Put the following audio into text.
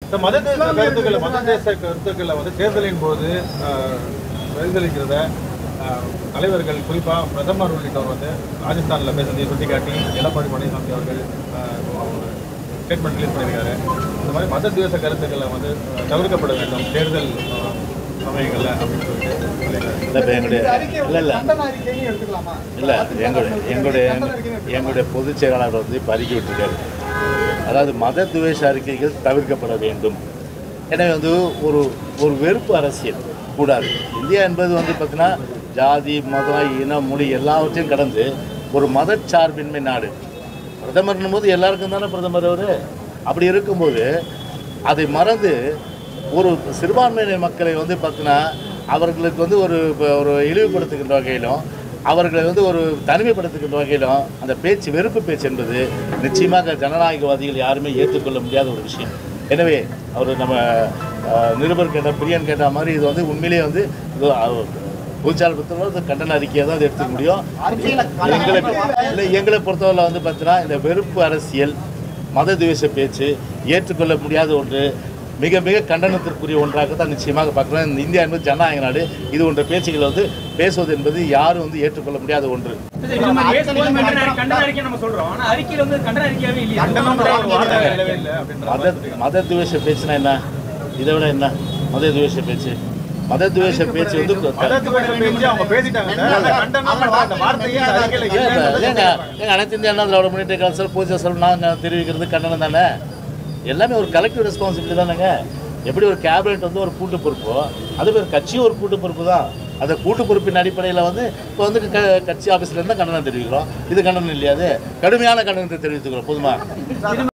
இந்த மத தேச கருத்துக்களை மத தேச கருத்துக்களை வந்து தேர்தலின் போது ஆஹ், பிரதிபலிக்கிறத ஆஹ், தலைவர்கள் குறிப்பா பிரதமர் உள்ளிட்டவர் வந்து ராஜஸ்தான்ல பேசுறதை சுட்டிக்காட்டி எடப்பாடி பழனிசாமி அவர்கள் ஸ்டேட்மெண்ட் ரிலீஸ் பண்ணியிருக்காரு இந்த மாதிரி மத தேச கருத்துக்களை வந்து ஆஹ், தவிர்க்கப்பட வேண்டும் தேர்தல் ஆஹ், சமயங்கள்ல அப்படின்னு சொல்லிட்டு சொல்லியிருக்காரு இல்லை இப்போ எங்களுடைய இல்லை இல்லை கண்டன அறிக்கைன்னு எடுத்துக்கலாமா இல்லை எங்களுடைய எங்களுடைய எங்களுடைய பொதுச் செயலாளர் வந்து பதுக்கி விட்டுருக்காரு அதாவது மத துவேஷ அறிக்கைகள் தவிர்க்கப்பட வேண்டும் எனவே வந்து ஒரு ஒரு வெறுப்பு அரசியல் கூடாது இந்தியா என்பது வந்து பார்த்தீங்கன்னா ஜாதி மதம் இனம் மொழி எல்லாவற்றையும் கடந்து ஒரு மதச்சார்பின்மை நாடு பிரதமர்னும் போது எல்லாருக்கும் தானே பிரதமர் அவர் அப்படி இருக்கும்போது அதை மறந்து ஒரு சிறுபான்மையினர் மக்களை வந்து பார்த்தீங்கன்னா அவர்களுக்கு வந்து ஒரு ஒரு இழிவுபடுத்துகின்ற வகையிலும் அவர்களை வந்து ஒரு தனிமைப்படுத்துகின்ற வகையிலும் அந்த பேச்சு வெறுப்பு பேச்சு என்பது நிச்சயமாக ஜனநாயகவாதிகள் யாருமே ஏற்றுக்கொள்ள முடியாத ஒரு விஷயம் எனவே அவர் நம்ம அஹ், நிருபர் கேட்ட பிரியன் கேட்ட மாதிரி இது வந்து உண்மையிலேயே வந்து இது, அஹ், பொதுச்சாளர் பொறுத்தவரை கண்டன அறிக்கையை தான் அது எடுத்துக்க முடியும் எங்களை இல்லை எங்களை பொறுத்தவரை வந்து பார்த்தீங்கன்னா இந்த வெறுப்பு அரசியல் மத துவேஷ பேச்சு ஏற்றுக்கொள்ள முடியாத ஒன்று மிக மிக கண்டனத்திற்குரிய ஒன்றாக தான் நிச்சயமாக பார்க்குறோம் இந்த இந்தியா என்பது ஜனநாயக நாடு இது போன்ற பேச்சுகள் வந்து பேசுவது என்பது யாரும் வந்து ஏற்றுக்கொள்ள முடியாத ஒன்று இந்த மாதிரி ஏசும்போது கண்டன அறிக்கை- கண்டன அறிக்கை நம்ம சொல்றோம் ஆனா அறிக்கையில வந்து கண்டன அறிக்கையாவே இல்லையா கண்டனம்ன்ற ஒரு வார்த்தை இல்லவே இல்லை அப்படின்ற மத மாதிரி மத துவேஷ பேச்சுனா என்ன இதை விட என்ன மத துவேஷ பேச்சு மத துவேஷ பேச்சு வந்து மதத்துக்கு பேச்சு அவங்க பேசிட்டாங்க சார். அந்த கண்டனம்ன்ற அந்த வார்த்தையே அந்த அறிக்கையில ஏங்க, இல்லைன்றதை ஏங்க, ஏங்க, அனைத்து இந்திய அண்ணா திராவிட முன்னேற்ற கழகம் பூஜை செல்வம் நான் தெரிவிக்கிறது கண்டனம் தானே எல்லாமே ஒரு கலெக்டிவ் ரெஸ்பான்சிபிலிட்டி தானேங்க எப்படி ஒரு கேபினெட் வந்து ஒரு கூட்டு பொறுப்போ அது ஒரு கட்சியும் ஒரு கூட்டு பொறுப்பு தான் அந்த கூட்டு பொறுப்பின் அடிப்படையில் வந்து இப்போ வந்து க- கட்சி ஆஃபீஸ்ல இருந்தால் கண்டனம் தெரிவிக்கிறோம் இது கண்டனம் இல்லையாது கடுமையான கண்டனத்தை தெரிவித்துக்கிறோம் போதுமா